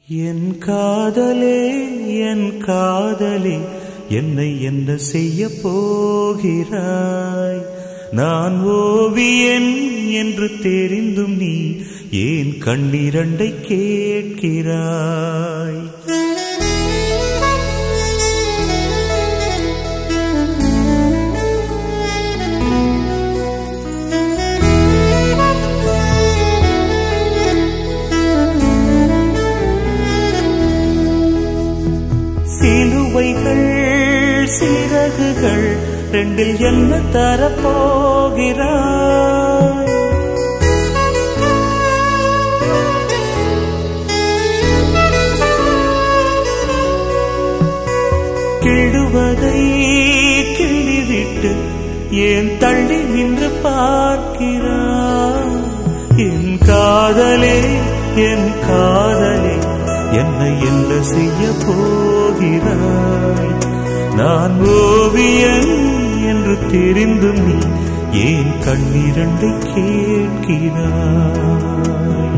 என் காதலே என் காதலே என்னை என்ன செய்ய போகிறாய் நான் ஓவியன் என்று தெரிந்தும் நீ ஏன் கண்ணிரண்டை கேட்கிறாய் சிலுவைகள் சிறகுகள் ரெண்டில் என்ன தரப்போகிறாய் கிழுவதை கிள்ளிவிட்டு ஏன் தள்ளி நின்று பார்க்கிறாய் என் காதலே என் காதலே என்னை என்ன செய்ய போகிறாய் நான் ஓவியன் என்று தெரிந்தும் நீ ஏன் கண்ணிரண்டை கேட்கிறாய்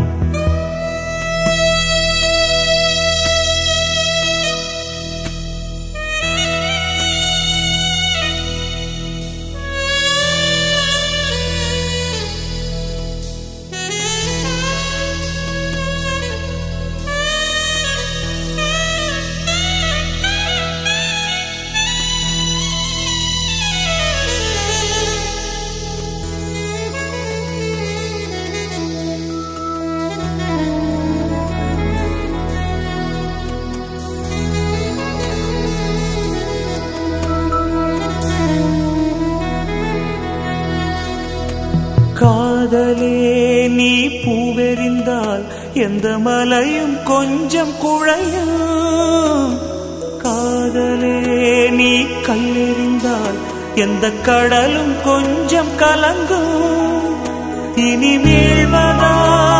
காதலே நீ பூவெறிந்தால் எந்த மலையும் கொஞ்சம் குழையும் காதலே நீ கல்லெறிந்தால் எந்த கடலும் கொஞ்சம் கலங்கும் இனி வீழ்வதா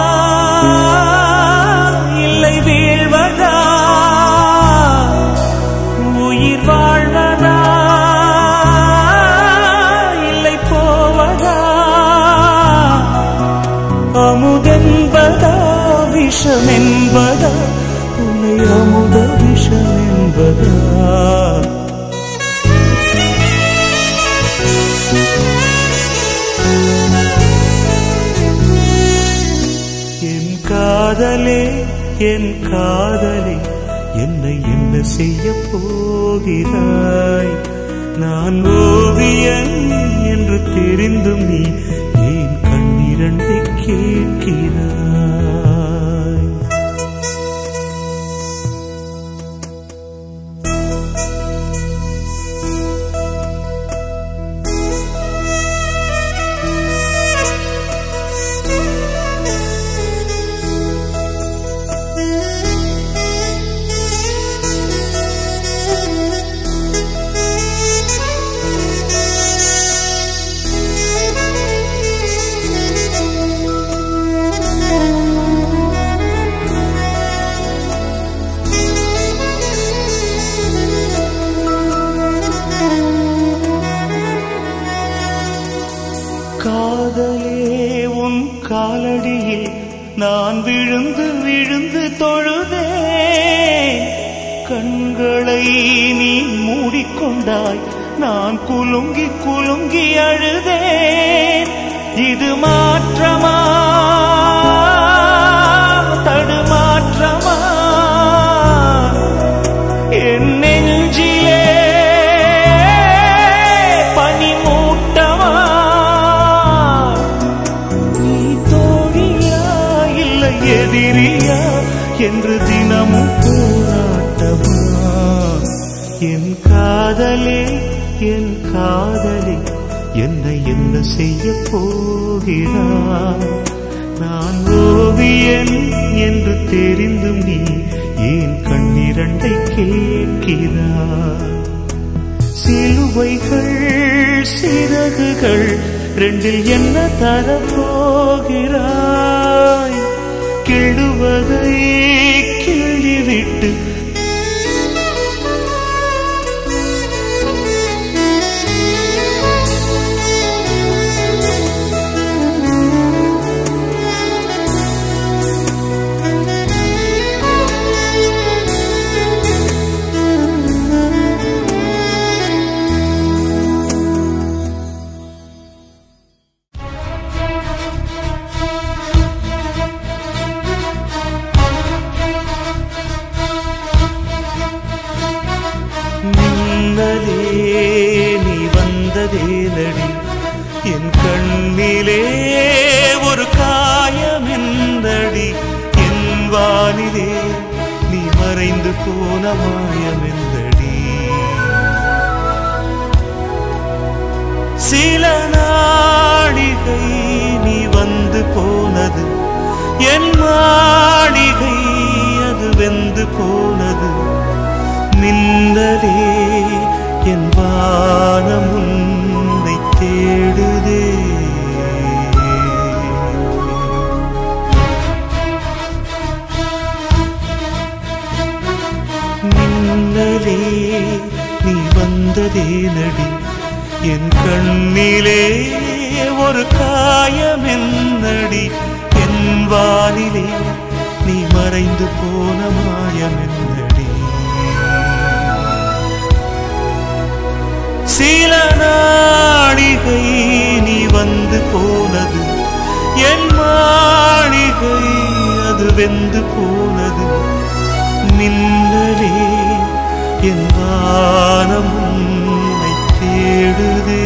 இல்லை வீழ்வதா உயிர் வாழ்வதா இல்லை போவதா அமுதென்பதா விஷமென்பதா உன்னை அமுத விஷமென்பதா என் காதலே என் காதலே என்னை என்ன செய்ய போகிறாய் நான் ஓவியன் என்று தெரிந்தும் நீ ஏன் கண்ணிரண்டை கேட்கிறாய் காதலே உன் காலடியில் நான் விழுந்து விழுந்து தொழுதே கண்களை நீ மூடிக்கொண்டாய் நான் குலுங்கி குலுங்கி அழுதேன் இது மாற்றமா தடுமாற்றமா என் நெஞ்சிலே பனிமூட்டமா நீ தோழியா இல்லை எதிரியா என்று தினமும் போராட்டமா என் காதலே என் காதலே என்னை என்ன செய்ய போகிறாய் நான் ஓவியன் என்று தெரிந்தும் நீ ஏன் கண்ணிரண்டை கேட்கிறாய் சிலுவைகள் சிறகுகள் ரெண்டில் என்ன தரப்போகிறாய் கிள்ளுவதை கிள்ளிவிட்டு Thank you. வந்ததேனடி என் கண்ணிலே ஒரு காயமெந்தடி என் வானிலே நீ மறைந்து போன மாயமெந்தடி சில நாடிகை நீ வந்து போனது என் மாளிகை அது வெந்து போனது நின்றதே என் வானம் உன்னை தேடுதே மின்னலே நீ வந்ததே நடி என் கண்ணிலே ஒரு காயமென்னடி என் வானிலே நீ மறைந்து போன மாயமென்னடி சில நாளிகை நீ வந்து போனது என் மாளிகை அது வெந்து போனது மின்னலே என் வானம் உன்னை தேடுதே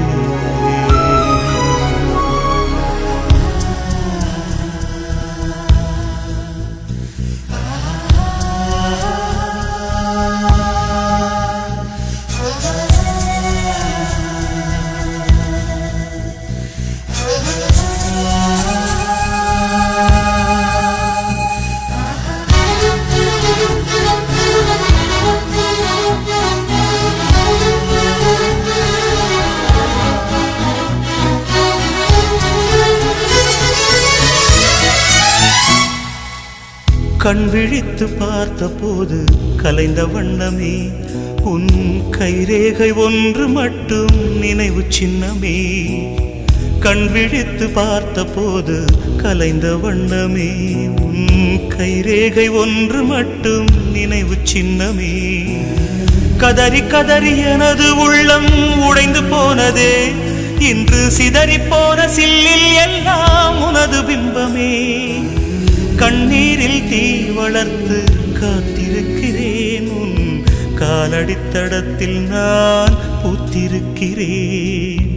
கண் விழித்து பார்த்தபோது கலைந்த வண்ணமே உன் கைரேகை ஒன்று மட்டும் நினைவு சின்னமே கண் விழித்து பார்த்தபோது கலைந்த வண்ணமே உன் கைரேகை ஒன்று மட்டும் நினைவு சின்னமே கதறி கதறி எனது உள்ளம் உடைந்து போனதே இன்று சிதறி போன சில்லில் எல்லாம் உனது பிம்பமே கண்ணீரில் தீ வளர்த்து காத்திருக்கிறேன் உன் காலடித்தடத்தில் நான் பூத்திருக்கிறேன்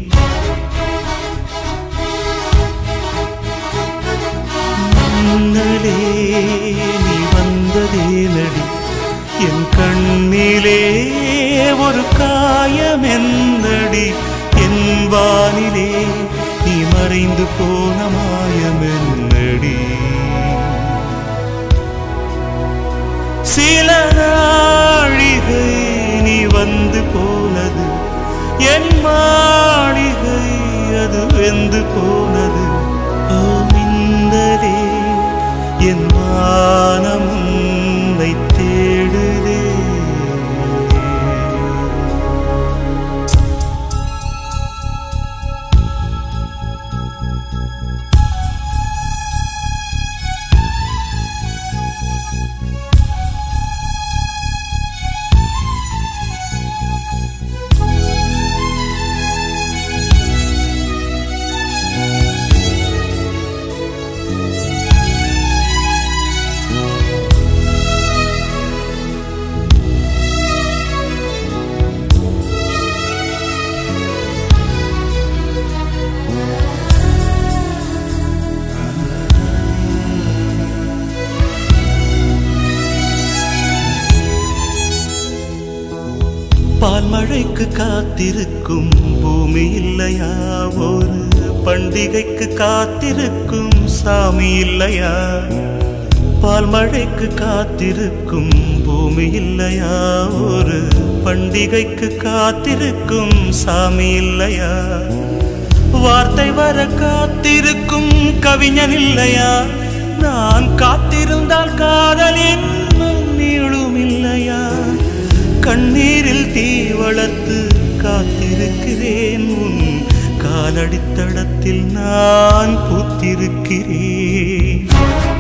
முன்னலே நீ வந்ததே நடி என் கண்ணிலே ஒரு காயமென்னடி என் வானிலே நீ மறைந்து போன மாயமென்னடி சில நாழிகை நீ வந்து போனது என் மாளிகை அது வெந்து போனது ஓ மின்னலே என் வானம் உன்னை தேடுதே பால் மழைக்கு காத்திருக்கும் பூமி இல்லையா ஒரு பண்டிகைக்கு காத்திருக்கும் சாமி இல்லையா பால் மழைக்கு காத்திருக்கும் பூமி இல்லையா ஒரு பண்டிகைக்கு காத்திருக்கும் சாமி இல்லையா வார்த்தை வர காத்திருக்கும் கவிஞன் இல்லையா நான் காத்திருந்தால் காதல் இன்னும் நீளும் இல்லையா கண்ணீரில் தீ வளர்த்து காத்திருக்கிறேன் உன் காலடித்தடத்தில் நான் பூத்திருக்கிறேன்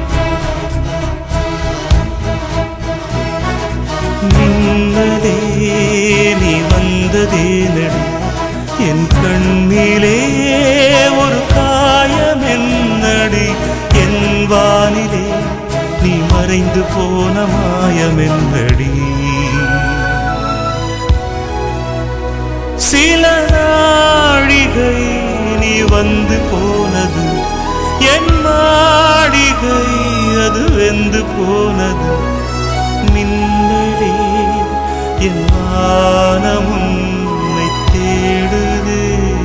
மின்னலே நீ வந்ததே நடி என் கண்ணிலே ஒரு காயம் என்னடி என் வானிலே நீ மறைந்து போன மாயம் என்னடி சில நாழிகை நீ வந்து போனது என் மாளிகை அது வெந்து போனது மின்னலே என் வானம் உன்னை தேடுதே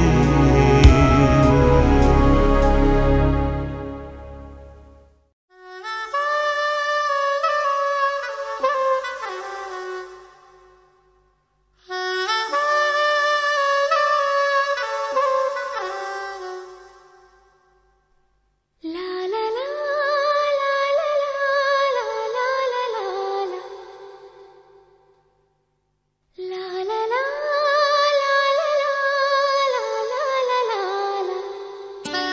La la la la la la la la la la La la la la la la la la la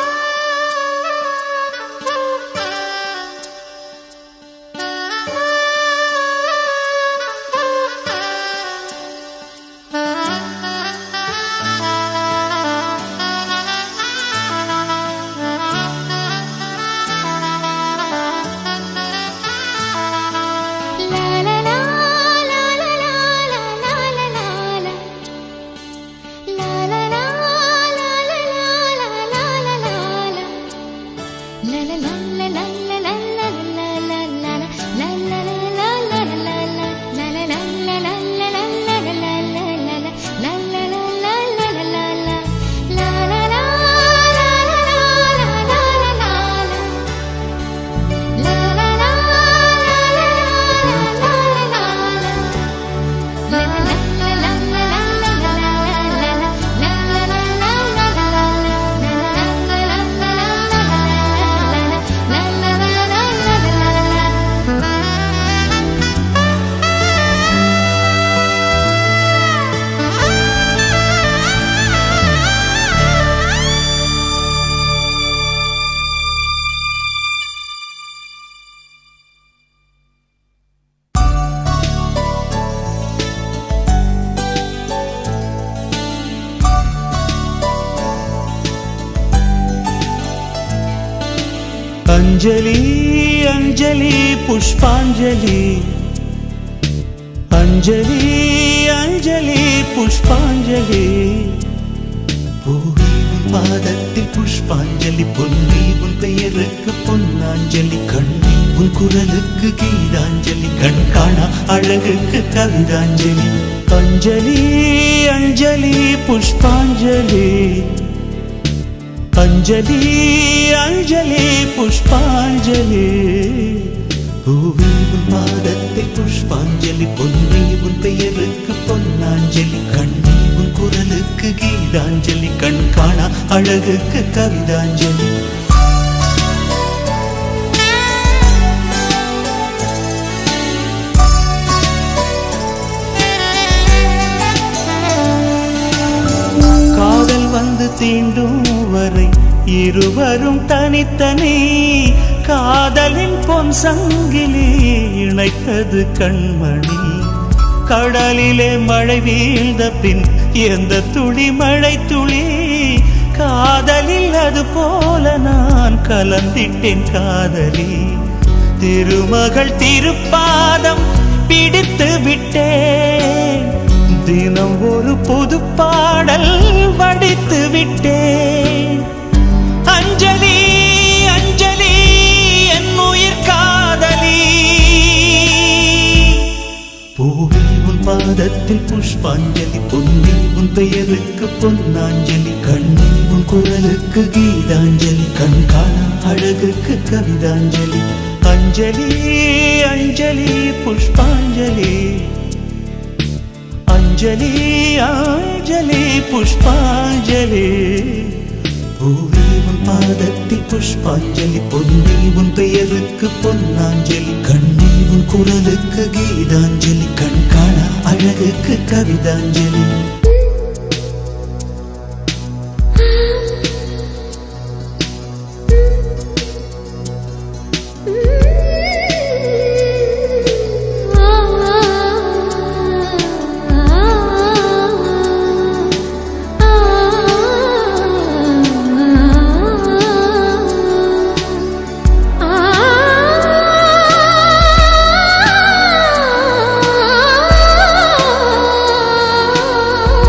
La la la la la la la la la la la La la la la la la la la la la la La la la la la la la la la la la La la la la la la la la La la la la la la la la la la la la La la la la la la la la La la la la la la la la la la La la la la la la la la அஞ்சலி அஞ்சலி புஷ்பாஞ்சலி அஞ்சலி அஞ்சலி புஷ்பாஞ்சலி பூவி உன் பாதத்தில் புஷ்பாஞ்சலி பொன்னி உன் பெயருக்கு பொன்னாஞ்சலி கண்ணி உன் குரலுக்கு கீதாஞ்சலி கண் காணா அழகுக்கு கவிதாஞ்சலி அஞ்சலி அஞ்சலி புஷ்பாஞ்சலி அஞ்சலி அஞ்சலி புஷ்பாஞ்சலி பூவி உன் பாதத்தை புஷ்பாஞ்சலி பொன்னி உன் பெயருக்கு பொன்னாஞ்சலி கண்ணி உன் குரலுக்கு கீதாஞ்சலி கண் காணா அழகுக்கு கவிதாஞ்சலி காதல் வந்து தீண்டும் வரை இருவரும் தனித்தனி காதலின் பொன் சங்கிலி இணைத்தது கண்மணி கடலிலே மழை வீழ்ந்த பின் எந்த துளி மழை துளி காதலில் அது போல நான் கலந்திட்டேன் காதலி திருமகள் திருப்பாதம் பிடித்து விட்டேன் தினம் ஒரு புது பாடல் வடித்து விட்டேன் அஞ்சலி அஞ்சலி என் உயிர் காதலி பூவி உன் பாதத்தில் புஷ்பாஞ்சலி பொன்னி உன் பெயருக்கு பொன்னாஞ்சலி கண்ணி உன் குரலுக்கு கீதாஞ்சலி கண் காணா அழகுக்கு கவிதாஞ்சலி அஞ்சலி அஞ்சலி புஷ்பாஞ்சலி அஞ்சலி அஞ்சலி புஷ்பாஞ்சலி பூவி உன் பாதத்தில் புஷ்பாஞ்சலி பொன்னி உன் பெயருக்கு பொன்னாஞ்சலி கண்ணி உன் குரலுக்கு கீதாஞ்சலி கண் காணா அழகுக்கு கவிதாஞ்சலி ஆ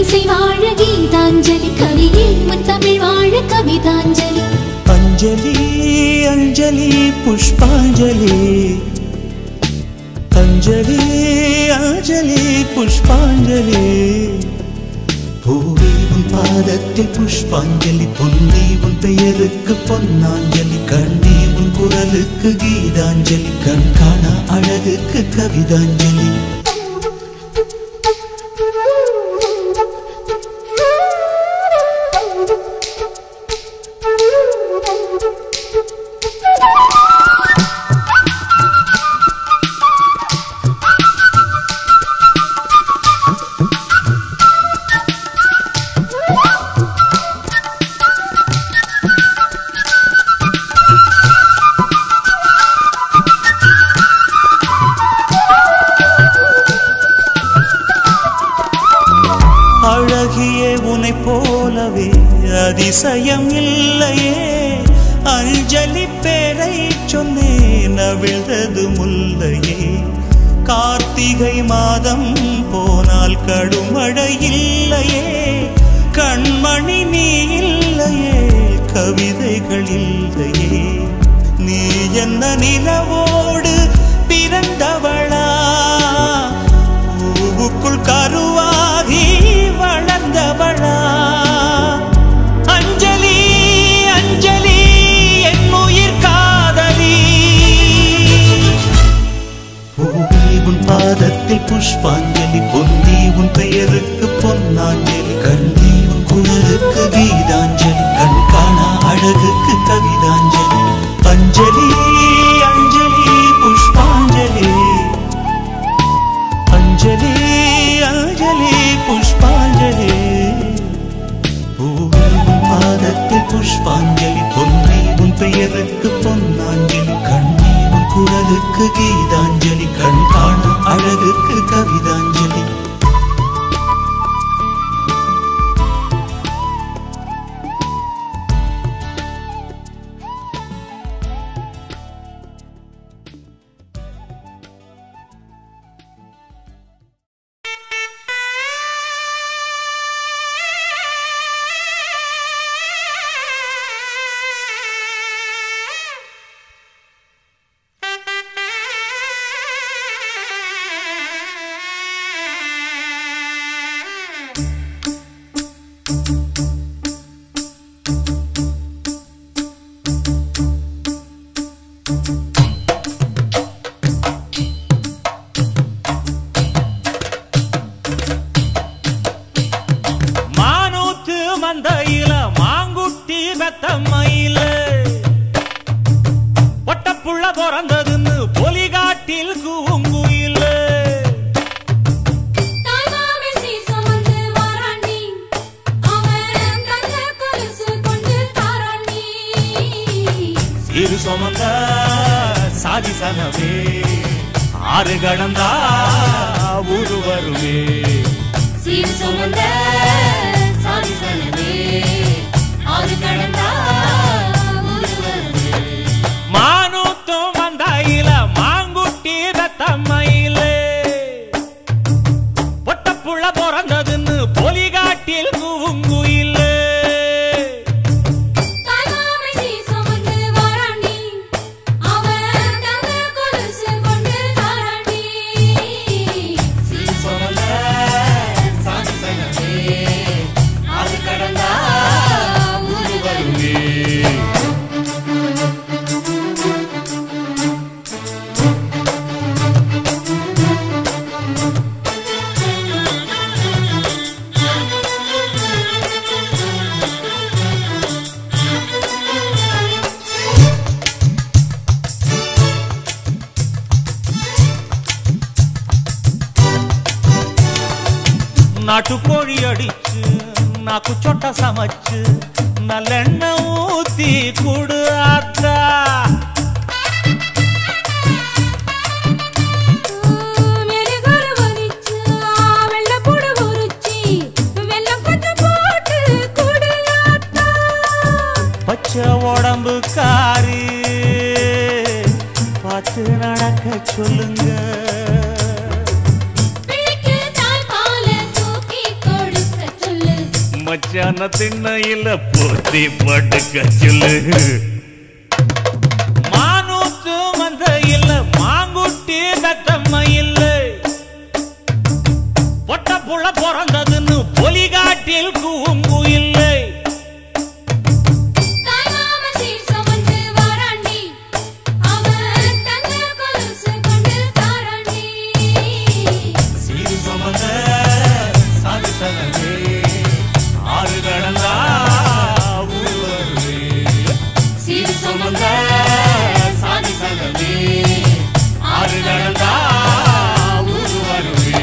இசை வாழ கீதாஞ்சலி கவியே முன் தமிழ் வாழ கவிதாஞ்சலி அஞ்சலி அஞ்சலி புஷ்பாஞ்சலி அஞ்சலி அஞ்சலி புஷ்பாஞ்சலி பூவே உன் பாதத்தில் புஷ்பாஞ்சலி பொன்னே உன் பெயருக்கு பொன்னாஞ்சலி கண்ணே உன் குரலுக்கு கீதாஞ்சலி கண் காண அழகுக்கு கவிதாஞ்சலி அழகியே உனை போலவே அதிசயம் இல்லையே அஞ்சலி பேரை சொன்னேன் அவிழ்ந்தது முல்லையே கார்த்திகை மாதம் போனால் கடுமழை இல்லையே கண்மணி நீ இல்லையே கவிதைகள் இல்லையே நீ என்ன நிலவோடு பிறந்தவளா பூவுக்குள் கருவாகி வளர்ந்தவளா அஞ்சலி அஞ்சலி என் உயிர் காதலி பூவே உன் பாதத்தில் புஷ்பாஞ்சலி பொன்னி உன் பெயருக்கு பொன்னாஞ்சலி கண்ணி உன் குரலுக்கு கீதாஞ்சலி கண் காணா அழகுக்கு கவிதாஞ்சலி அஞ்சலி அஞ்சலி புஷ்பாஞ்சலி அஞ்சலி அஞ்சலி புஷ்பாஞ்சலி பூவே உன் பாதத்தில் புஷ்பாஞ்சலி பொன்னி உன் பெயருக்கு பொன்னாஞ்சலி கண்ணே உன் குரலுக்கு கீதாஞ்சலி கண் காண அழகுக்கு கவிதாஞ்சலி மானூத்து மந்தையில மாங்குட்டி வெத்தம்மையில ஒட்டப்புள்ள பிறந்ததுன்னு பொலிகாட்டில் கூங்குயில தாய்மாமே சீசமந்து வாராண்டி அவன் தங்க கொலுசு கொண்டு தாராண்டி சிறு சுமந்த சாதி சனவே ஆறு கடந்தா ஊரு வருவே சீர் சுமந்த சாதி சனவே ஆறு கடந்தா ஊரு வருது மானூத்தும் மந்தையில மாங்குட்டி வெத்தம்மையில ஒட்டப்புள்ள பிறந்ததுன்னு பொலிகாட்டில் கூங்குயில தாய்மாமே சீசமந்து வாராண்டி அவன் தங்க கொலுசு கொண்டு தாராண்டி சீர் சுமந்த சாதி சனவே ஆறு கடந்தா ஊரு வருது நாட்டுக்கோழி அடிச்சு நாக்கு சொட்ட சமைச்சு நல்லெண்ணெய் ஊத்தி குடு ஆத்தா மெழுகுல வரிச்சு வெள்ளப்பூடு உரிச்சி வெள்ளம் கொஞ்சம் போட்டு குடியாத்தா பச்சை உடம்பு காரி பார்த்து நடக்க சொல்லுங்க பிள்ளைக்கு தாய் பால தூக்கி கொடுக்க மச்சான திண்ணையில போத்தி படுக்க சொல்லு மானூத்து மந்த இல்ல மாங்குட்டி தத்தம்ம இல்ல பொட்ட புள்ள பிறந்ததுன்னு பொலிகாட்டில் கூங்கு இல்லை தாய்மாம சீர் சுமந்து வாராண்டி அவன் தங்க கொலுசு கொண்டு தாராண்டி சீரு சுமந்த சாது சலமே ஆறு கடந்தா ஊர் வருவே சீர் சுமந்த சாதி சலமே ஆறு கடந்தா ஊர் வருவே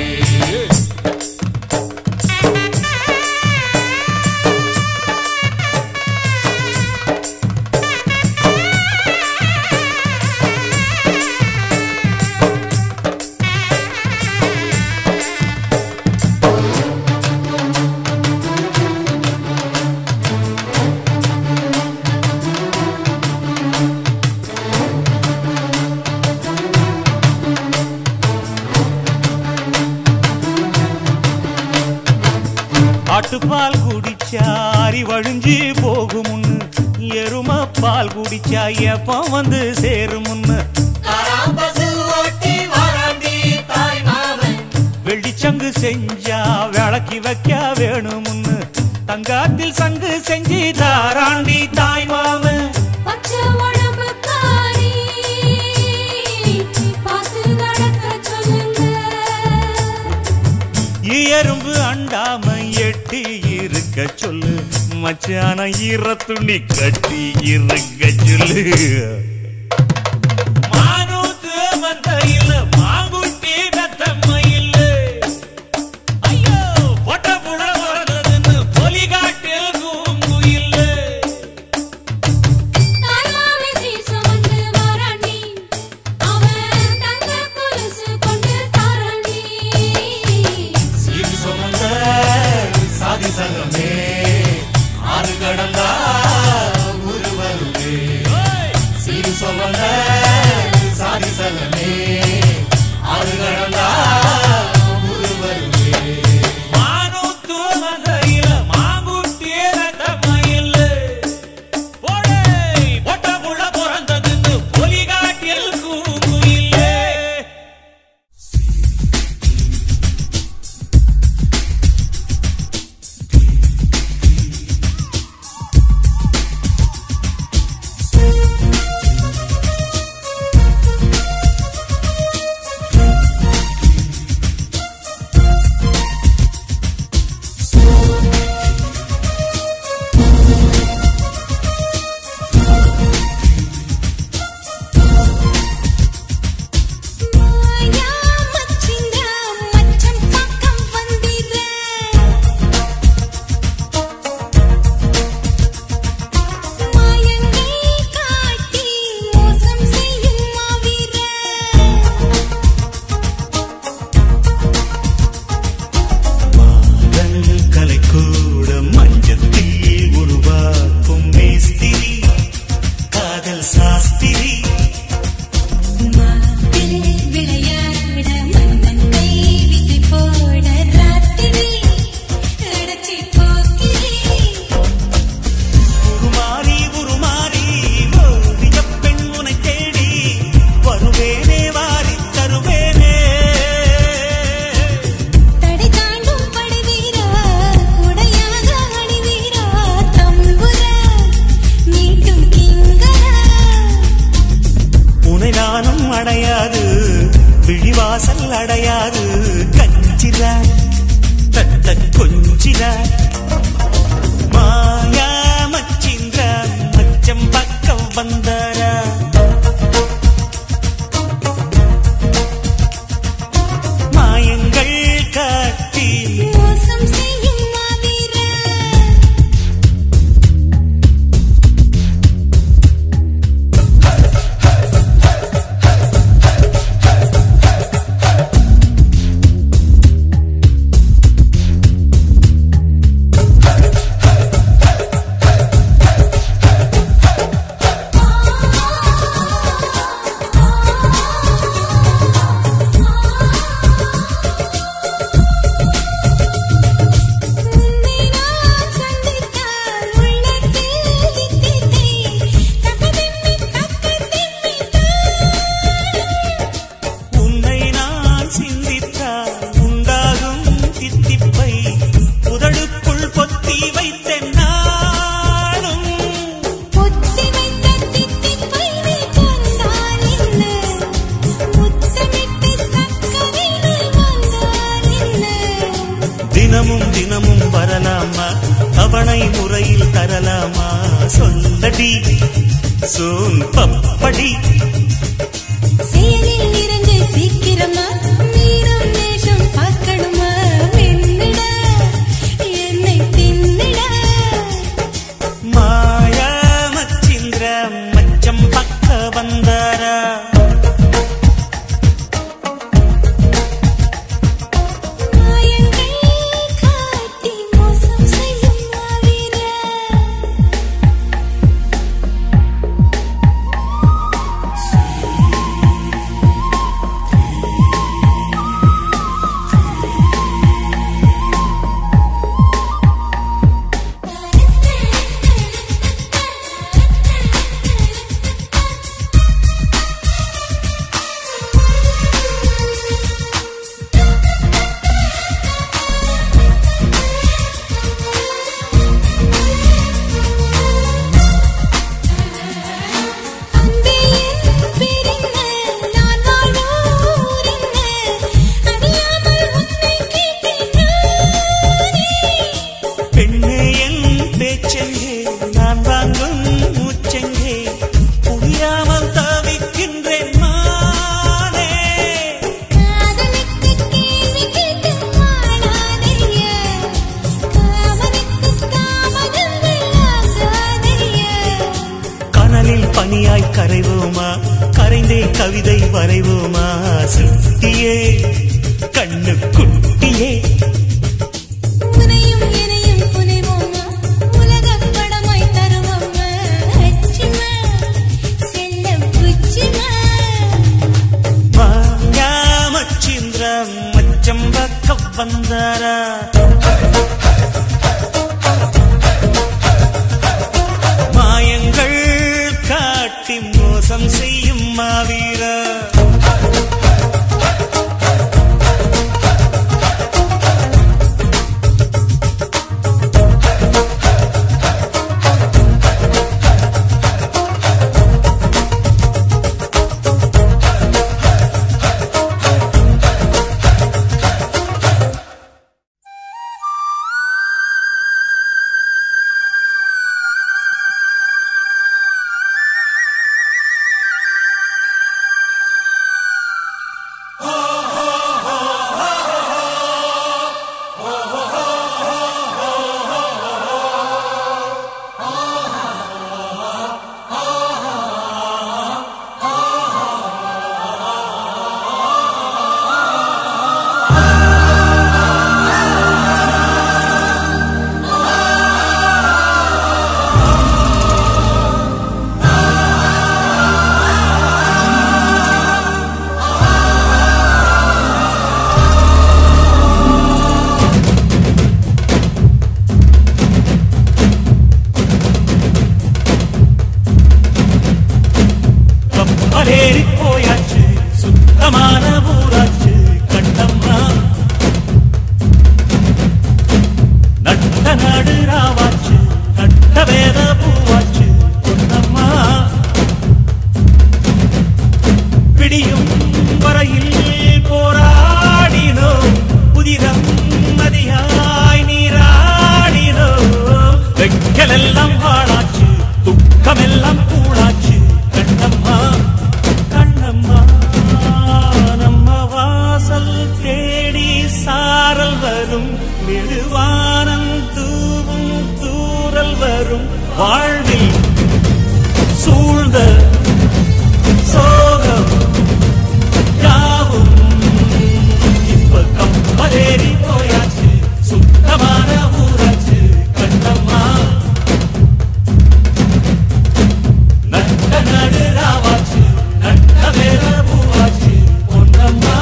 ஆட்டுப்பால் குடிச்சா அரி வழிஞ்சு போகுமுன்னு எரும பால் குடிச்சா எப்ப வந்து சேருமுன்னு வெள்ளிச்சங்கு செஞ்சா விளக்கி வைக்க வேணுமுன்னு தங்காத்தில் சங்கு செஞ்சு தாராண்டி தாய் மாமன் பச்சை உடம்புக்காரி பார்த்து நடக்க சொல்லுங்க எறும்பு அண்டாம எட்டி இருக்க சொல்லு மச்சான ஈர துணி கட்டி இருக்க சொல்லு மானூத்து மந்தையில் மாங்குட்டி தத்தம்மையில் ஐயோ பொட்ட புட பிறந்ததுன்னு பொலிகாட்டில் கூங்கு இல்லை தாய்மாம சீர் சுமந்து வாராண்டி அவன் தங்க கொலுசு கொண்டு தாராண்டி சீர் சுமந்த சாதி சங்கமே ஆறு கடந்தா ஊரு வருவே சீர் சுமந்த சாதி சங்கமே ஆறு கடந்தா ஊரு வருவே மானூத்து மந்தையில மாங்குட்டிய ரத்தமயில போடே பொட்ட புள்ள பிறந்ததுன்னு பொலிகாட்டில் கூங்கு இல்லை மாயா மச்சிங்க மச்சம் பக்கம் வந்திர மாயங்கை காட்டி மோசம் செய்யும் மாவீர மாதங்கள் கலைக்கூட மஞ்சத்தில் உருவாக்கும் மேஸ்திரி காதல் சாஸ்திரி மாப்பிள்ளை விளையாட மன்னன் கை விசி போட ராத்திரி அடச்சி போக்கிறேன் உருமாறி உருமாறி ஓவிய பெண் உனை தேடி வருவேனே வாரி தருவேனே தடை தாண்டும் படுவீரா உடையாக அணிவீரா தம்புர மீட்டும் கிங்கரா உனை நானும் அடையாது விழிவாசல் அடையாது கஞ்சிரா தத்த கொஞ்சிரா மாயா மச்சிந்திர மச்சம் பக்கம் வந்தாரா மாயங்கள் காட்டி மோசம் செய்யும் மாவீரா மாயங்கள் சோலையில் தரலாமா சொல்லடி சோன் பப்படி செயலில் இறங்கு சீக்கிரமா நீரும் நேசம் பார்க்கணுமா வெண்ணிட என்னை தின்னிட மாயா மச்சிந்திர மச்சம் பக்க வந்தாரா மாயங்கள் காட்டி மோசம் செய்யும் மாவீரா அன்பே என் பேரென்ன நான் வாழும் ஊரென்ன அறியாமல் உன்னை கேட்டேன் நானே பெண்ணே என் பேச்செங்கே நான் வாங்கும் மூச்செங்கே புரியாமல் தவிக்கின்றேன் மானே காதலுக்கு கேள்வி கேட்டு வாழாதையா காமனுக்கு காமகங்கள் ஆகாதையா கனலில் பனியாய் கரைவோமா கரைந்தே கவிதை வரைவோமா சுத்தியே கண்ணு குட்டியே உனையும் எனையும் புனைவோமா உலகப் படமாய் தருவோமா அச்சிமா செல்லம் புச்சிமா மாயா மச்சிந்திர மச்சம் பக்க வந்தாரா மாயங்கள் காட்டி மோசம் செய்யும் மாவீரா கப்பலேறி போயாச்சு சுத்தமான ஊராச்சு கண்டம்மா நட்ட நாடு ராவாச்சு நட்ட வேத பூவாச்சு பொன்னம்மா பிடியும் வரையில் போராடினோம் புதிரம் மதியாய் நீராடினோம் வெக்கலெல்லாம் வாழாச்சு துக்கமெல்லாம் கூடாச்சு கண்ணம்மா கண்ணம்மா நம்ம வாசல் தேடி சாரல் வரும் நெடுவானம் தூவும் தூரல் வரும் வாழ்வில் சூழ்ந்த சோகம் யாவும் இப்ப கப்பலேறி போயாச்சு சுத்தமான ஊராச்சு கண்ணம்மா நட்ட நடு ராவாச்சு நட்ட வேற பூவாச்சு பொன்னம்மா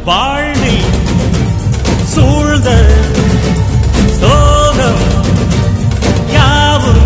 வாழ்வில் சூழ்ந்த சோகம் யாவும்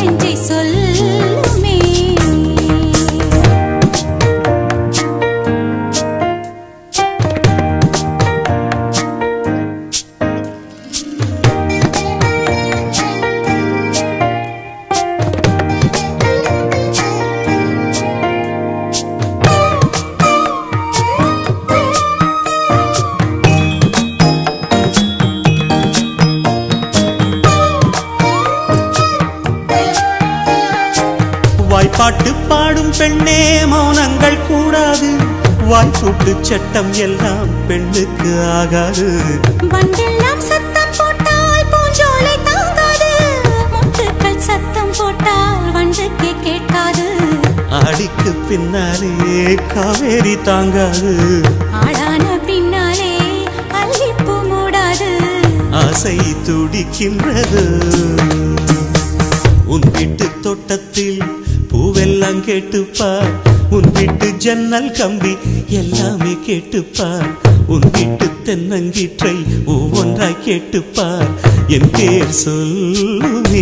நெஞ்சை சொல்லுமே வாய்ப்பாட்டு பாடும் பெண்ணே மௌனங்கள் கூடாது வாய்ப்பூட்டு சட்டம் எல்லாம் பெண்ணுக்கு ஆகாது வண்டெல்லாம் சத்தம் போட்டால் பூஞ்சோலை தாங்காது முத்துக்கள் சத்தம் போட்டால் வண்டுக்கு கேட்காது ஆடிக்கு பின்னாலே காவேரி தாங்காது ஆளான பின்னாலே அல்லிப்பூ மூடாது ஆசை துடிக்கின்றது உன் வீட்டு தோட்டத்தில் பூவெல்லாம் கேட்டுப்பார் உன் வீட்டு ஜன்னல் கம்பி எல்லாமே கேட்டுப்பார் உன் வீட்டு தென்னங்கீற்றை ஒவ்வொன்றாய் கேட்டுப்பார் என் பேர் சொல்லுமே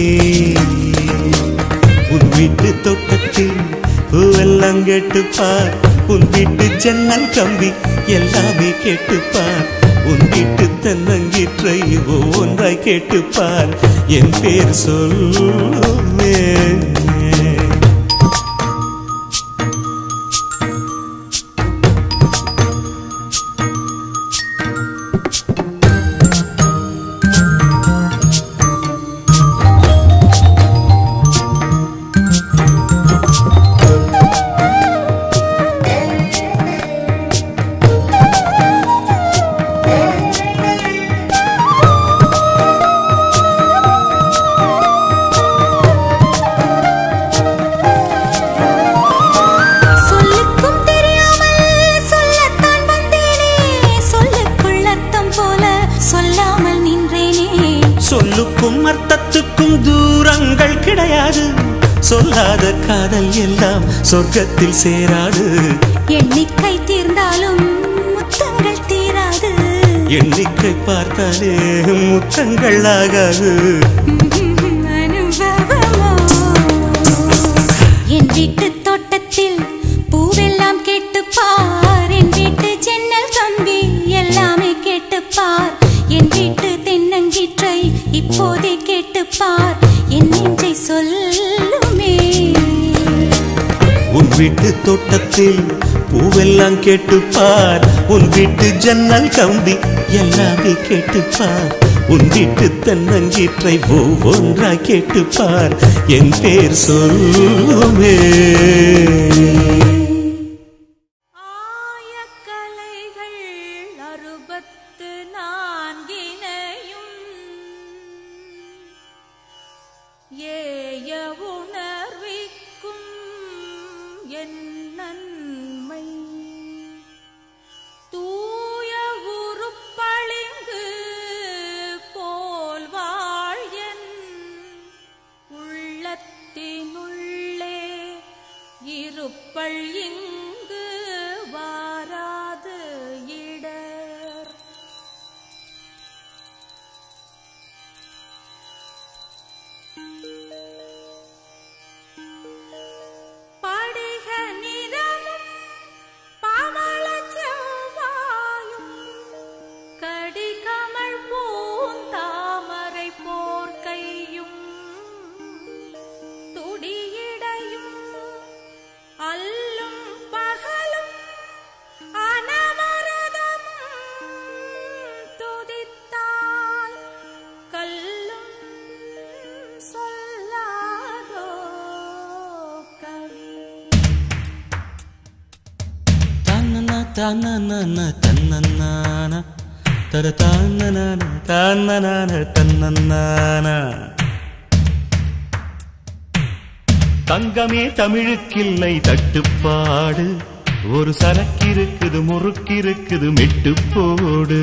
உன் வீட்டு தோட்டத்தில் பூவெல்லாம் கேட்டுப்பார் உன் வீட்டு ஜன்னல் கம்பி எல்லாமே கேட்டுப்பார் உன் வீட்டு தென்னங்கீற்றை ஒவ்வொன்றாய் கேட்டுப்பார் என் பேர் சொல்லுமே சொல்லுக்கும் தெரியாமல் சொல்லத்தான் வந்தேனே சொல்லுக்குள் அர்த்தம் போல சொல்லாமல் நின்றேனே சொல்லுக்கும் அர்த்தத்துக்கும் தூரங்கள் கிடையாது சொல்லாத காதல் எல்லாம் சொர்க்கத்தில் சேராது எண்ணிக்கை தீர்ந்தாலும் முத்தங்கள் தீராது எண்ணிக்கை பார்த்தாலே முத்தங்கள் ஆகாது அனுபவமோ என் வீட்டு தோட்டத்தில் பூவெல்லாம் கேட்டுப் பார் என் வீட்டு ஜன்னல் கம்பி எல்லாமே கேட்டுப் பார் என் வீட்டு தென்னங்கீற்றை இப்போதே கேட்டுப் பார் என் நெஞ்சை சொல்லுமே உன் வீட்டு தோட்டத்தில் பூவெல்லாம் கேட்டுப்பார் உன் வீட்டு ஜன்னல் கம்பி எல்லாமே கேட்டுப்பார் உன் வீட்டு தென்னங்கீற்றை ஒவ்வொன்றாய் கேட்டுப்பார் என் பேர் சொல்லுமே ஆயக்கலைகள் அறுபத்து நான்கினையும் ஏய உணர்விக்கும் என் நன்மை தூய உருப்பளிங்கு போல் வாழ்யன் உள்ளத்தினுள்ளே இருப்பள் இங்கு வாராது இடர் படிக நிறமும் பவளச் செவ்வாயும் கடிகமழ் பூந்தாமரை போர்க்கையும் துடியிடையும் அல்லும் பகலும் அனவரதம் துதித்தால் கல்லும் சொல்லாதோ கவி தன்னன தன்னன தன்னனான தர தன்னன தன்னனான தன்னனான தங்கமே தமிழுக்கில்லை தட்டுப்பாடு ஒரு சரக்கிருக்குது முறுக்கிருக்குது மெட்டு போடு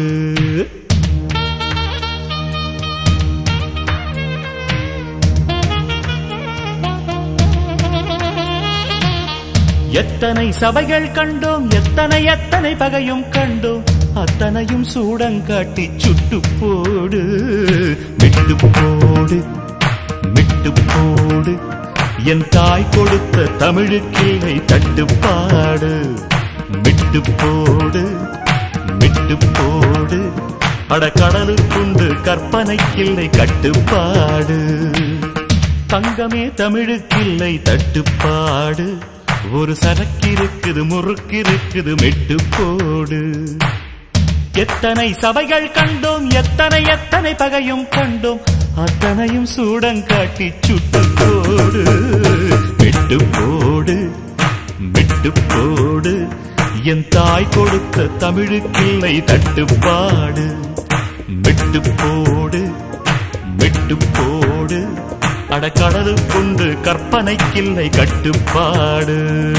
எத்தனை சபைகள் கண்டோம் எத்தனை எத்தனை பகையும் கண்டோம் அத்தனையும் சூடங்காட்டி சுட்டு போடு விட்டு போடு விட்டு போடு என் தாய் கொடுத்த தமிழுக்கில்லை தட்டுப்பாடு விட்டு போடு விட்டு போடு அட கடலுக்குண்டு கற்பனைக்கில்லை கட்டுப்பாடு தங்கமே தமிழுக்கில்லை தட்டுப்பாடு ஒரு சரக்கிருக்குது முறுக்கிருக்குது மெட்டு போடு எத்தனை சபைகள் கண்டோம் எத்தனை எத்தனை பகையும் கண்டோம் அத்தனையும் சூடங்காட்டி சுட்டு போடு விட்டு போடு விட்டு போடு என் தாய் கொடுத்த தமிழுக்கில்லை தட்டுப்பாடு விட்டு போடு விட்டு போடு அடக்கடலுக்குண்டு கற்பனைக்கில்லை கட்டுப்பாடு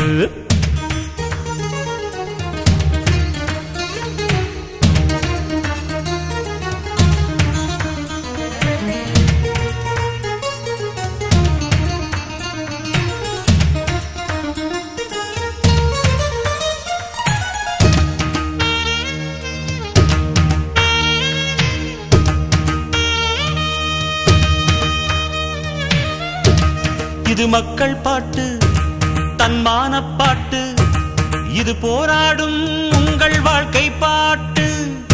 இது மக்கள் பாட்டு தன்மான பாட்டு இது போராடும் உங்கள் வாழ்க்கை பாட்டு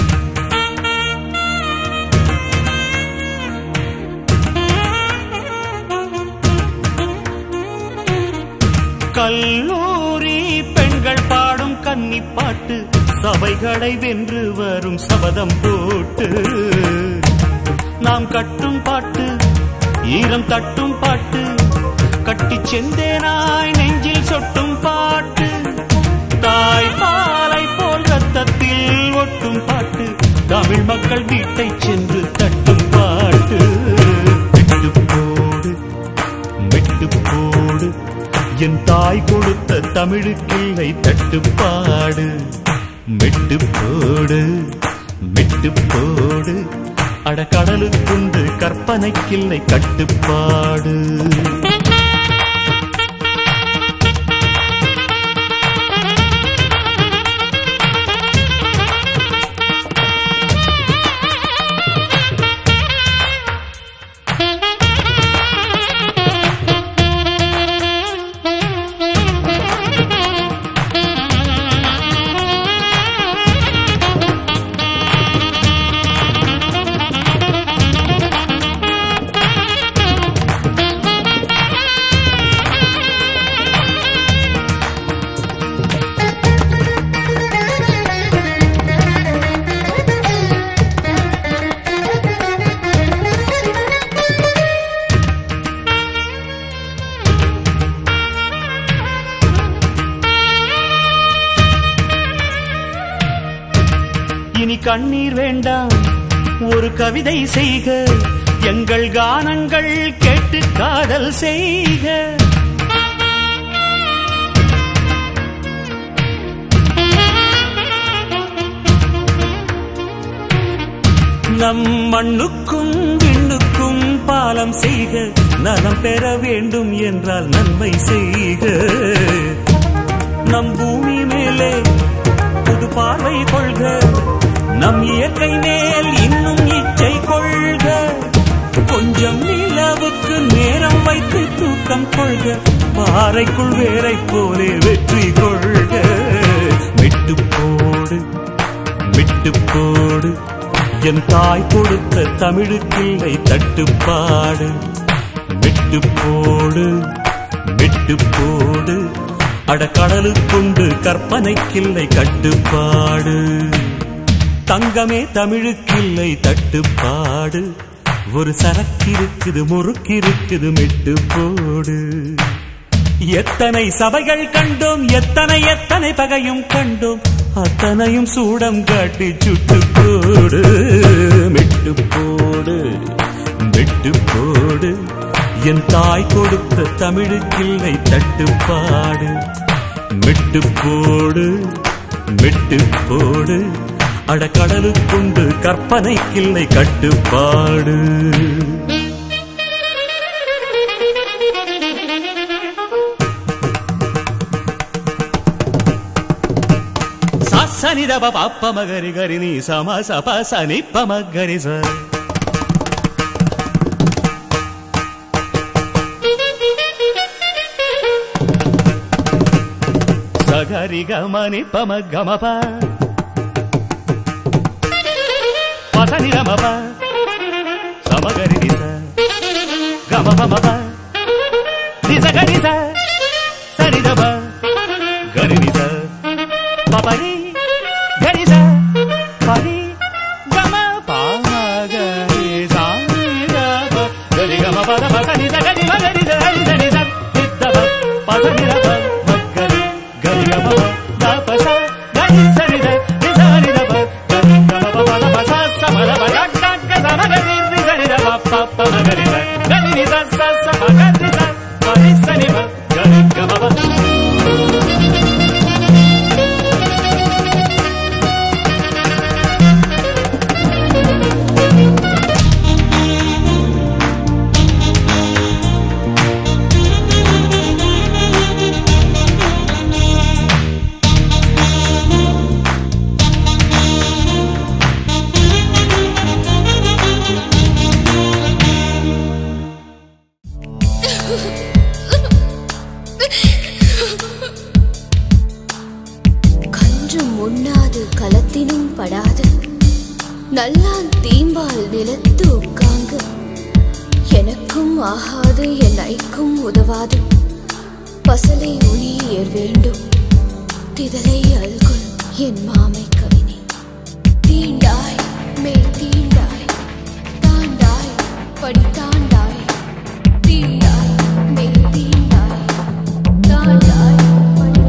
கல்லூரி பெண்கள் பாடும் கன்னி பாட்டு சபைகளை வென்று வரும் சபதம் போட்டு நாம் கட்டும் பாட்டு ஈரம் தட்டும் பாட்டு கட்டி செந்தேனாய் நெஞ்சில் சொட்டும் பாட்டு தாய் பாலை போல் ரத்தத்தில் ஒட்டும் பாட்டு தமிழ் மக்கள் வீட்டை சென்று தட்டும் பாட்டு விட்டு போடு விட்டு போடு என் தாய் கொடுத்த தமிழுக்கில்லை தட்டுப்பாடு விட்டு போடு விட்டு போடு அட கடலுக்குண்டு கற்பனைக்கில்லை கட்டுப்பாடு இனி கண்ணீர் வேண்டாம் ஒரு கவிதை செய்க எங்கள் கானங்கள் கேட்டு காதல் செய்க நம் மண்ணுக்கும் விண்ணுக்கும் பாலம் செய்க நலம் பெற வேண்டும் என்றால் நன்மை செய்க நம் பூமி மேலே புது பார்வை கொள்க நம் இயற்கை மேல் இன்னும் இச்சை கொள்க கொஞ்சம் நிலவுக்கு நேரம் வைத்து தூக்கம் கொள்க பாறைக்குள் வேரை போலே வெற்றி கொள்க விட்டு போடு விட்டு போடு என் தாய் கொடுத்த தமிழுக்கில்லை தட்டுப்பாடு விட்டு போடு விட்டு போடு அட கடலுக்குண்டு கற்பனைக்கில்லை கட்டுப்பாடு தங்கமே தமிழுக்கில்லை தட்டுப்பாடு ஒரு சரக்கிருக்குது முறுக்கிருக்குது மெட்டு போடு எத்தனை சபைகள் கண்டோம் எத்தனை எத்தனை பகையும் கண்டோம் அத்தனையும் சூடம் காட்டி சுட்டு போடு மெட்டு போடு மெட்டு போடு என் தாய் கொடுத்த தமிழுக்கில்லை தட்டுப்பாடு மெட்டு போடு மெட்டு போடு அட கடலுக்குண்டு கற்பனைக்கில்லை கட்டுப்பாடு సని దబ పప్ప మగరి గరి నీ సమ సప సని ప మగరి స గరి గమని పమ గమప పసని రమప సమగరి నిస గమ పమప నిజ గరి స సరి దమ గరి నిస పపరి గరి స పరి గమ పాగరి సాని దమ గరి గమ పద పసని ద గరి మగరి ద హరి దని స నిద్దమ పసని రమ మగ్గరి గరి గమ ద పస గరి సని ద నిజాని దమ గరి గమ పద పస సమర పద కక్క సమ గరి నిజని ద పప్ప పమ గరి ద గరి నిజ స స ప గరి స పరి సని మ గరి గమ ప கன்றும் உண்ணாது களத்தினும் படாது நல்லான் தீம்பால் நிலத்து உட்காங்கு எனக்கும் ஆகாது என் ஐக்கும் உதவாது பசலை உளியேர் வேண்டும் திதலை அல்குல் என் மாமை கவினே தீண்டாய் மேல் தீண்டாய் தாண்டாய் படி தாண்டாய் தீண்டாய் மேல் தீண்டாய் தாண்டாய் படி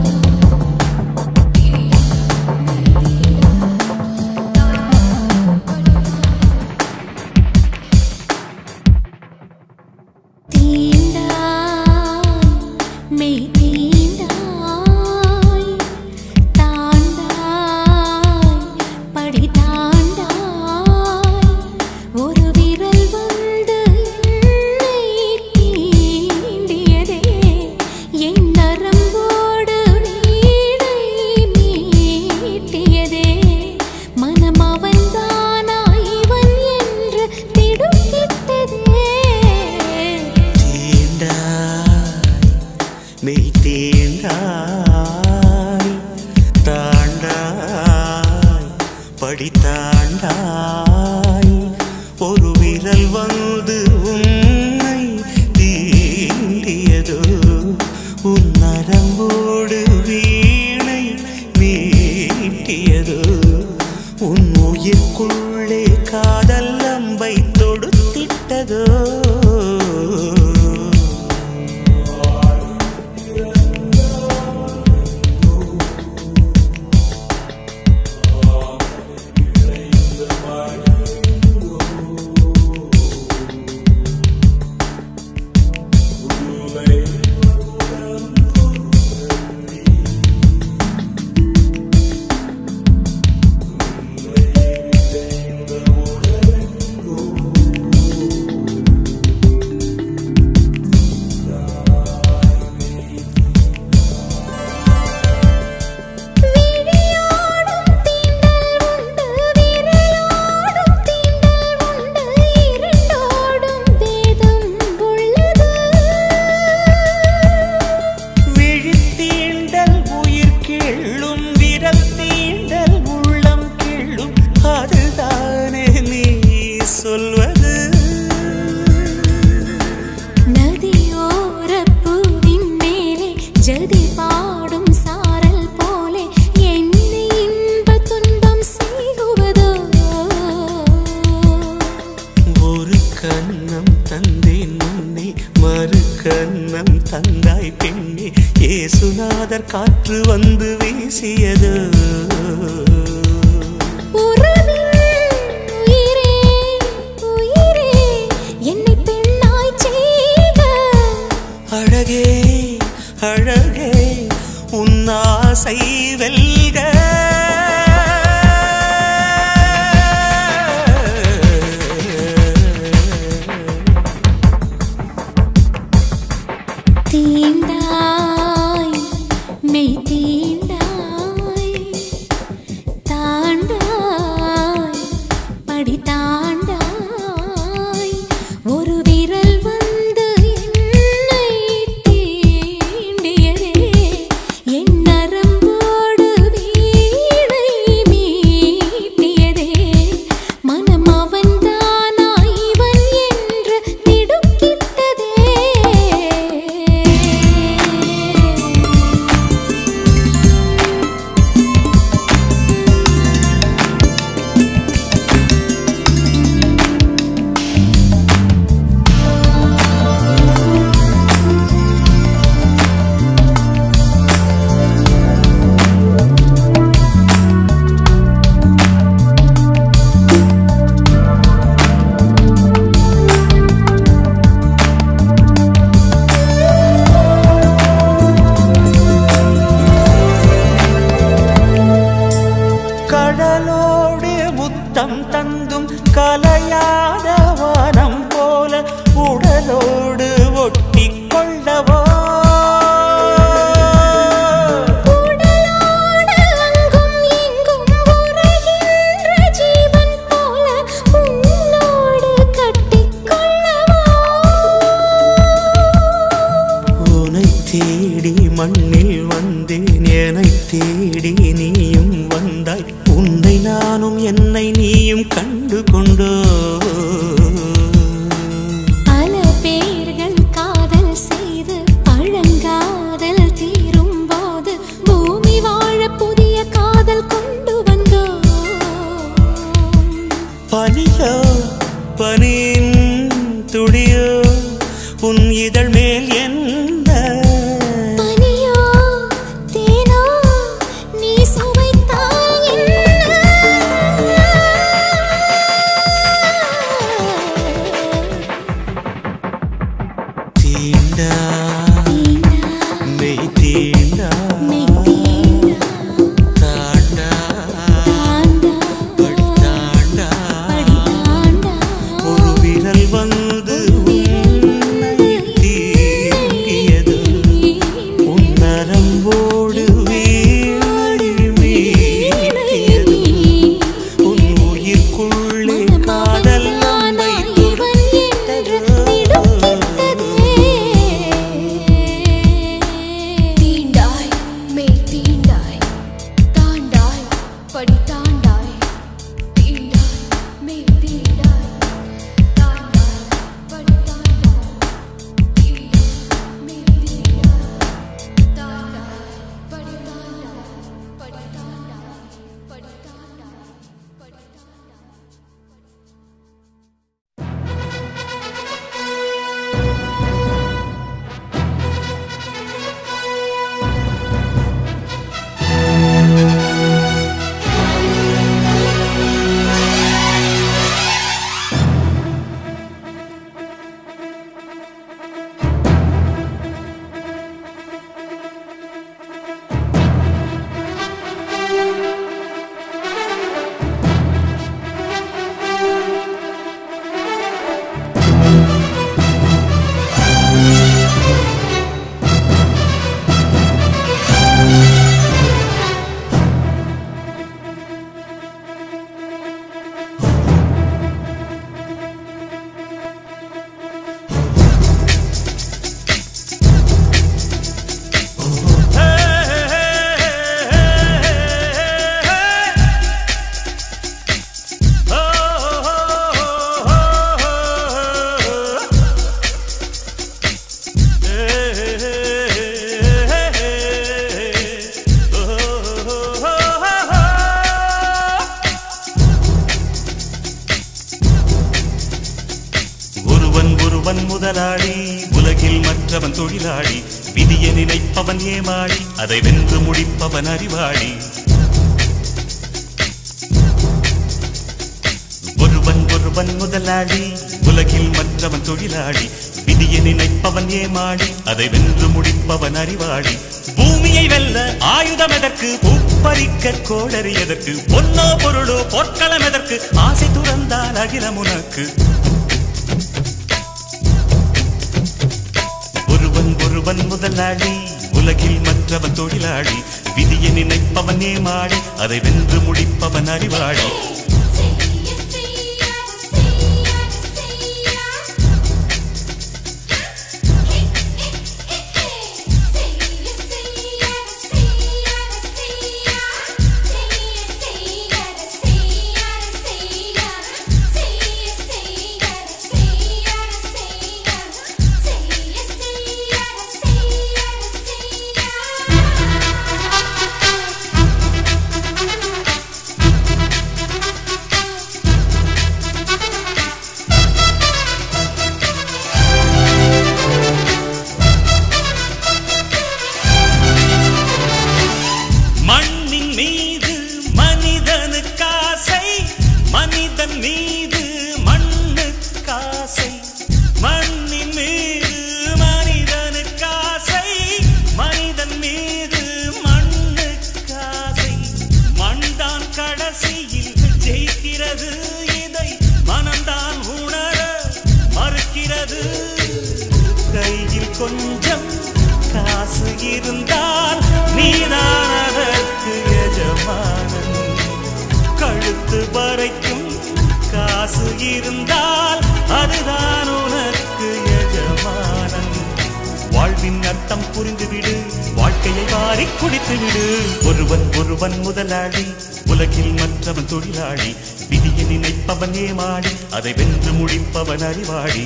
தீண்டாய் மெய் தீண்டாய் தாண்டாய் படி தாண்டாய் ஒரு விரல் வந்து என்னை தீண்டியதே என் நரம்போடு வீணை மீட்டியதே மனம் அவன்தானா இவன் என்று திடுக்கிட்டதே தீண்டாய் மெய் தீண்டாய் தாண்டாய் படி தாண்டாய் ஒரு விரல் வந்து உன்னை தீண்டியதோ உன் நரம்போடு வீணை மீட்டியதோ உன் உயிர்க்குள்ளே காதல் அம்பை தொடுத்திட்டதோ விழியோடும் தீண்டல் உண்டு விரலோடும் தீண்டல் உண்டு இரண்டோடும் வேதம் உள்ளது விழித்தீண்டல் உயிர் கிள்ளும் விரல் தீண்டல் உள்ளம் கிள்ளும் அதுதானே நீ சொல்வது நதியோரப் பூவின் மேலே ஜதி பாடும் சாரல் போலே என்னை இன்ப துன்பம் செய்குவதோ ஒரு கண்ணம் தந்தேன் முன்னே மறு கண்ணம் தந்தாய் பெண்ணே ஏசுநாதர் காற்று வந்து வீசியது உறவின் உயிரே உயிரே என்னை பெண்ணாய் செய்க அழகே அழகே உன்னாசை வெல்க தீண்டாய் மெய் தீண்டாய் தாண்டாய் படி தாண்டாய் ஒரு விரல் வந்து என்னை தீண்டியதே என் நரம்பு மண்ணில் வந்தேன் என்னை தேடி நீயும் வந்தாய் உன்னை நானும் என்னை நீயும் கண்டு கொண்டோ பல பேர்கள் காதல் செய்து பழங்காதல் தீரும் போது பூமி வாழ புதிய காதல் கொண்டு வந்தோம் பனியோ பனியின் துளியோ உன் இதழ் மேல் என்ன பனியோ தேனோ நீ சுவைத்தால் தீண்டா மெய் தீண்டா தாண்டா படி தாண்டா ஒரு விரல் வந்து உன்னை தீண்டியது உன் நரம்போடு வீணை மீட்டியது உன் உயிர்க்குள்ளே காதல் நம்மை தீண்டாய் மெய் தீண்டாய் தாண்டாய் படி தாண்டாய் தீண்டாய் மெய் தீண்டாய் தாண்டாய் படி தாண்டாய் தீண்டாய் மெய் தீண்டாய் தாண்டாய் படி தாண்டாய் படி தாண்டாய் படி தாண்டாய் படி தாண்டாய் ஒருவன் ஒருவன் முதலாளி உலகில் மற்றவன் தொழிலாளி விதியை நினைப்பவன் ஏமாளி அதை வென்று முடிப்பவன் அறிவாளி ஒருவன் ஒருவன் முதலாளி உலகில் மற்றவன் தொழிலாளி விதியை நினைப்பவன் ஏமாளி அதை வென்று முடிப்பவன் அறிவாளி பூமியை வெல்ல ஆயுதம் எதற்கு பூப்பறிக்க கோடரி எதற்கு பொன்னோ பொருளோ பொற்களம் எதற்கு ஆசை துறந்தால் அகிலம் உனக்கு ஒருவன் ஒருவன் முதலாளி உலகில் மற்றவன் தொழிலாளி விதியை நினைப்பவன் ஏமாளி அதை வென்று முடிப்பவன் அறிவாளி மண்ணின் மீது மனிதனுக்காசை மனிதன் மீது மண்ணுக்காசை மண்ணின் மீது மனிதனுக்காசை மனிதன் மீது மண்ணுக்காசை மண்தான் கடைசியில் ஜெயிக்கிறது இதை மனம்தான் உணர மறுக்கிறது கையில் கொஞ்சம் காசு இருந்தால் நீதான் அதற்கு எஜமானன் கழுத்து வரைக்கும் காசு இருந்தால் அதுதான் உனக்கு எஜமானன் வாழ்வின் அர்த்தம் புரிந்துவிடு வாழ்க்கை வாரி குடித்து விடு ஒருவன் ஒருவன் முதலாளி உலகில் மற்றவன் தொழிலாளி விதியை நினைப்பவன் ஏமாளி அதை வென்று முடிப்பவன் அறிவாளி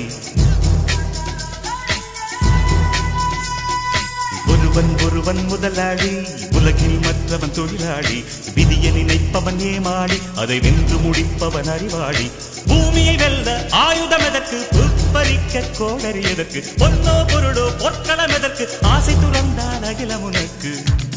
ஒருவன் ஒருவன் முதலாளி உலகில் மற்றவன் தொழிலாளி விதியை நினைப்பவன் ஏமாளி அதை வென்று முடிப்பவன் அறிவாளி பூமியை வெல்ல ஆயுதம் எதற்கு புப்பரிக்க கோடரி எதற்கு பொன்னோ பொருளோ பொற்களம் எதற்கு ஆசை துறந்தால் அகிலம் உனக்கு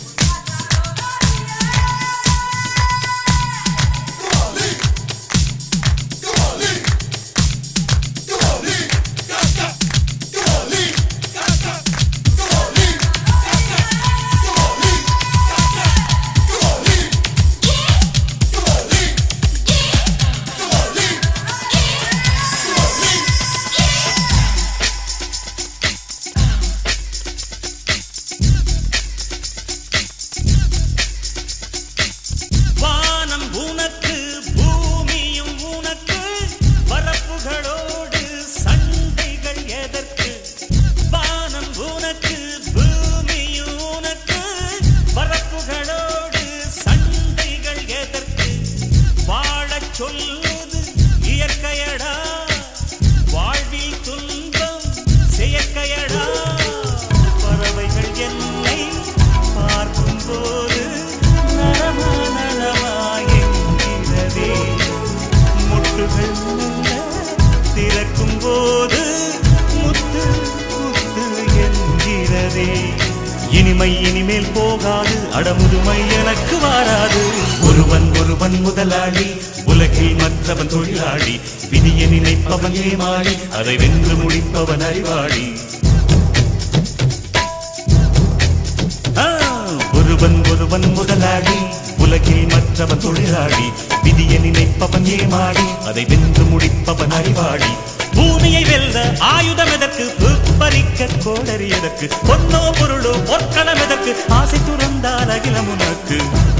வானம் உனக்கு பூமியும் உனக்கு பரப்புகளோடு சண்டைகள் எதற்கு வானம் உனக்கு பூமியும் உனக்கு பரப்புகளோடு சண்டைகள் எதற்கு வாழச் சொல்லுது இயற்கையடா வாழ்வில் துன்பம் செயற்கையடா பறவைகள் என்னை பார்க்கும் போது நலமா நலமா என்கிறதே முட்டுகள் மெல்ல திறக்கும் போது முத்து முத்து என்கிறதே இனிமை இனிமேல் போகாது அடமுதுமை எனக்கு வாராது ஒருவன் ஒருவன் முதலாளி உலகில் மற்றவன் தொழிலாளி விதியை நினைப்பவன் ஏமாளி அதை வென்று முடிப்பவன் அறிவாளி ஆ, ஒருவன் ஒருவன் முதலாளி உலகில் மற்றவன் தொழிலாளி விதியை நினைப்பவன் ஏமாளி அதை வென்று முடிப்பவன் அறிவாளி பூமியை வெல்ல ஆயுதம் எதற்கு பறிக்க கோடரி எதற்கு பொன்னோ பொருளோ பொற்களம் எதற்கு ஆசை துறந்தால் அகிலம் உனக்கு